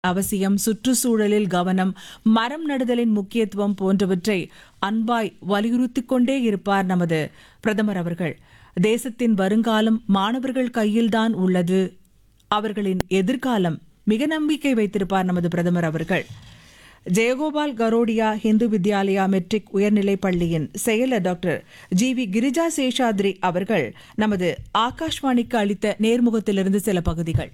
அவசியம் சுற்றுச்சூழலில் கவனம் மரம் நடுதலின் முக்கியத்துவம் போன்றவற்றை அன்பாய் வலியுறுத்திக் கொண்டே இருப்பார் நமது பிரதமர் அவர்கள் தேசத்தின் வருங்காலம் மாணவர்கள் கையில்தான் உள்ளது அவர்களின் எதிர்காலம் மிக நம்பிக்கை வைத்திருப்பார் நமது பிரதமர் அவர்கள் ஜெயகோபால் கரோடியா இந்து வித்யாலயா மெட்ரிக் உயர்நிலைப் பள்ளியின் செயலர் doctor G V Girija Seshadri அவர்கள் நமது ஆகாஷ்வாணிக்கு அளித்த நேர்முகத்திலிருந்து சில பகுதிகள்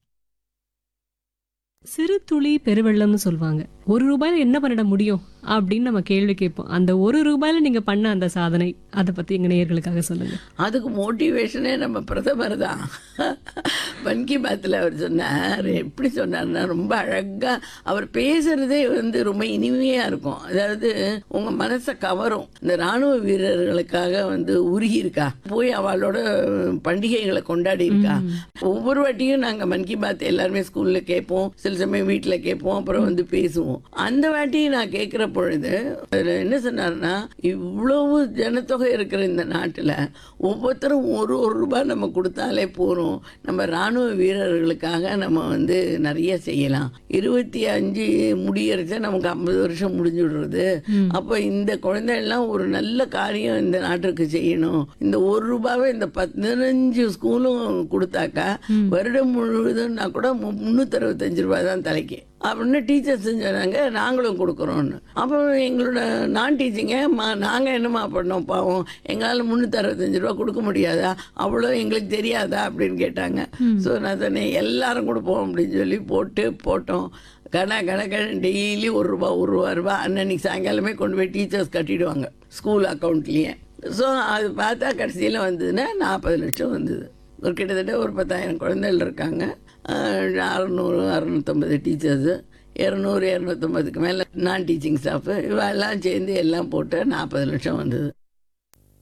சிறு துளி பெருவெள்ளம்னு சொல்லுவாங்க ஒரு ரூபாயில என்ன பண்ணிட முடியும் அப்படின்னு நம்ம கேள்வி கேட்போம் அந்த ஒரு ரூபாயில நீங்க பண்ண அந்த சாதனை அதை பத்தி எங்க நேயர்களுக்காக சொல்லுங்க அதுக்கு மோட்டிவேஷனே நம்ம பிரதமர் தான் மன் கி பாத்தில் அவர் சொன்னார் எப்படி சொன்னார்னா ரொம்ப அழகாக அவர் பேசுகிறதே வந்து ரொம்ப இனிமையாக இருக்கும் அதாவது உங்கள் மனசை கவரும் இந்த இராணுவ வீரர்களுக்காக வந்து உருகி இருக்கா போய் அவளோட பண்டிகைகளை கொண்டாடி இருக்கா ஒவ்வொரு வாட்டியும் நாங்கள் மன் கி பாத் எல்லாருமே ஸ்கூலில் கேட்போம் சில சமயம் வீட்டில் கேட்போம் அப்புறம் வந்து பேசுவோம் அந்த வாட்டி நான் கேட்குற பொழுது அதில் என்ன சொன்னார்னா இவ்வளவு ஜனத்தொகை இருக்கிற இந்த நாட்டில் ஒவ்வொருத்தரும் ஒரு ஒரு ரூபாய் நம்ம கொடுத்தாலே போகிறோம் நம்ம இராணுவ வீரர்களுக்காக நம்ம வந்து நிறைய செய்யலாம் இருபத்தி அஞ்சு முடியறச்ச நமக்கு ஐம்பது வருஷம் முடிஞ்சு விடுறது அப்போ இந்த குழந்தைகள்லாம் ஒரு நல்ல காரியம் இந்த நாட்டுக்கு செய்யணும் இந்த ஒரு ரூபாவை இந்த பதினஞ்சு ஸ்கூலும் கொடுத்தாக்கா வருடம் முழுவதும்னா கூட முந்நூற்றி அறுபத்தஞ்சு ரூபாய் தான் தலைக்கு அப்படின்னு டீச்சர்ஸ் சொன்னாங்க நாங்களும் கொடுக்குறோன்னு அப்போ எங்களோட நான் டீச்சிங்க மா நாங்கள் என்னம்மா பண்ணோம் பாவம் எங்களால் முந்நூற்றி அறுபத்தஞ்சு ரூபா கொடுக்க முடியாதா அவ்வளோ எங்களுக்கு தெரியாதா அப்படின்னு கேட்டாங்க ஸோ நான் சொன்னேன் எல்லாரும் கொடுப்போம் அப்படின்னு சொல்லி போட்டு போட்டோம் கண கணக்கன் டெய்லி ஒரு ரூபா ஒரு ரூபா ரூபா அன்னன்னைக்கு சாயங்காலமே கொண்டு போய் டீச்சர்ஸ் கட்டிடுவாங்க ஸ்கூல் அக்கௌண்ட்லேயே ஸோ அது பார்த்தா கடைசியில் வந்ததுன்னா நாற்பது லட்சம் வந்தது ஒரு கிட்டத்தட்ட ஒரு பத்தாயிரம் குழந்தைகள் இருக்காங்க அறநூறு அறநூற்றம்பது டீச்சர்ஸு இரநூறு இரநூத்தம்பதுக்கு மேலே நான் டீச்சிங் ஸ்டாஃபு இவெல்லாம் சேர்ந்து எல்லாம் போட்டு நாற்பது லட்சம் வந்தது